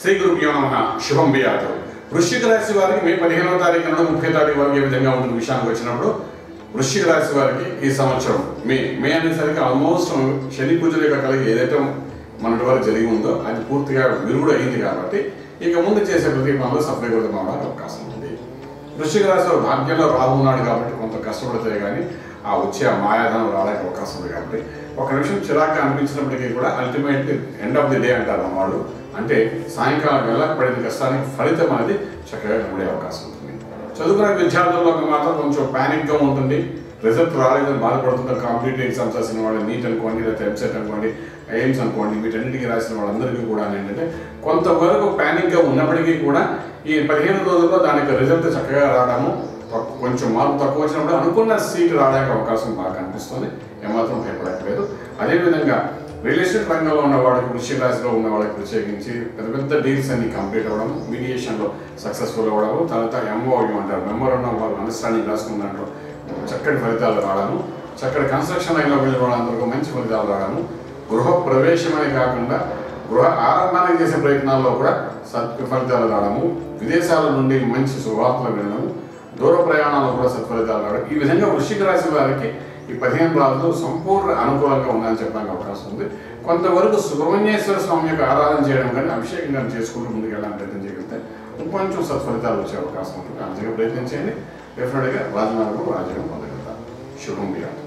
శ్రీ గురుభ్యో నమ శుభం బియాదు వృశ్చిక రాశి వారికి మే పదిహేనవ తారీఖు నుండి ముప్పై తారీఖు వరకు ఏ విధంగా ఉంటుంది విషయానికి వచ్చినప్పుడు వృశ్చిక రాశి వారికి ఈ సంవత్సరం మే మే అనేసరికి ఆల్మోస్ట్ శని పూజల యొక్క కలిగి ఏదైతే మనటి వరకు జరిగి ఉందో అది పూర్తిగా విరుగుడు అయింది కాబట్టి ఇక ముందు చేసే ప్రతి పనులు సఫలీకృతం అవడానికి అవకాశం ఉంది వృశ్చిక రాశిలో భాగ్యంలో రాహు ఉన్నాడు కాబట్టి కొంత కష్టపడితే కానీ ఆ వచ్చే ఆ మాయాధనం రావడానికి అవకాశం ఉంది కాబట్టి ఒక నిమిషం చిరాకు అనిపించినప్పటికీ కూడా ultimate end of the day అంటారు మన వాళ్ళు అంటే సాయంకాలం వేళ పడిన కష్టానికి ఫలితం అనేది చక్కగా కనబడే అవకాశం ఉంటుంది చదువుకునే విద్యార్థుల్లో మాత్రం కొంచెం ప్యానిక్గా ఉంటుంది రిజల్ట్ రాలేదని బాధపడుతుంటారు కాంపిటేటివ్ ఎగ్జామ్స్ రాసిన వాళ్ళు నీట్ అనుకోండి లేదా ఎంసెట్ అనుకోండి ఎయిమ్స్ అనుకోండి వీటన్నిటికీ రాసిన వాళ్ళందరికీ కూడా ఏంటంటే కొంతవరకు ప్యానిక్గా ఉన్నప్పటికీ కూడా ఈ పదిహేను రోజుల్లో దానికి రిజల్ట్ చక్కగా రావడము తక్కు- కొంచెం మార్పు తక్కువ వచ్చినప్పుడు అనుకున్న సీట్ రావడానికి అవకాశం బాగా కనిపిస్తుంది ఏమాత్రం భయపడక్కలేదు అదేవిధంగా రియల్ ఎస్టేట్ రంగంలో ఉన్న వాళ్ళకి వృషి రాశిలో ఉన్న వాళ్ళకి ప్రత్యేకించి పెద్ద పెద్ద డీల్స్ అన్ని కంప్లీట్ అవ్వడం మీడియేషన్లో సక్సెస్ఫుల్ అవ్వడం తర్వాత ఎంఓయూ అంటారు మెమోరండం వాళ్ళు అండర్స్టాండింగ్ రాసుకున్న దాంట్లో చక్కటి ఫలితాలు రావడము చక్కటి కన్స్ట్రక్షన్ లైన్లో వెళ్ళిన వాళ్ళందరికీ మంచి ఫలితాలు రావడము గృహ ప్రవేశమనే కాకుండా గృహ ఆరంభానికి చేసే ప్రయత్నాల్లో కూడా సత్ ఫలితాలు రావడము విదేశాల నుండి మంచి శుభార్తలు వినడము దూర ప్రయాణాల్లో కూడా సత్ఫలితాలు రావడం ఈ విధంగా వృశ్చిక రాశి వారికి ఈ పదిహేను రోజులు సంపూర్ణ అనుకూలంగా ఉందని చెప్పడానికి అవకాశం ఉంది కొంతవరకు సుబ్రహ్మణ్యేశ్వర స్వామి యొక్క ఆరాధన చేయడం కానీ అభిషేకం కానీ చేసుకుంటూ ముందుకు వెళ్ళడానికి ప్రయత్నం చేయగలిగితే ఇంకొంచెం సత్ఫలితాలు వచ్చే అవకాశం ఉంటుంది అంతగా ప్రయత్నం చేయండి డెఫినెట్గా రాజమార్గం రాజ్యం పొందగలుగుతారు శుభం బియ్యం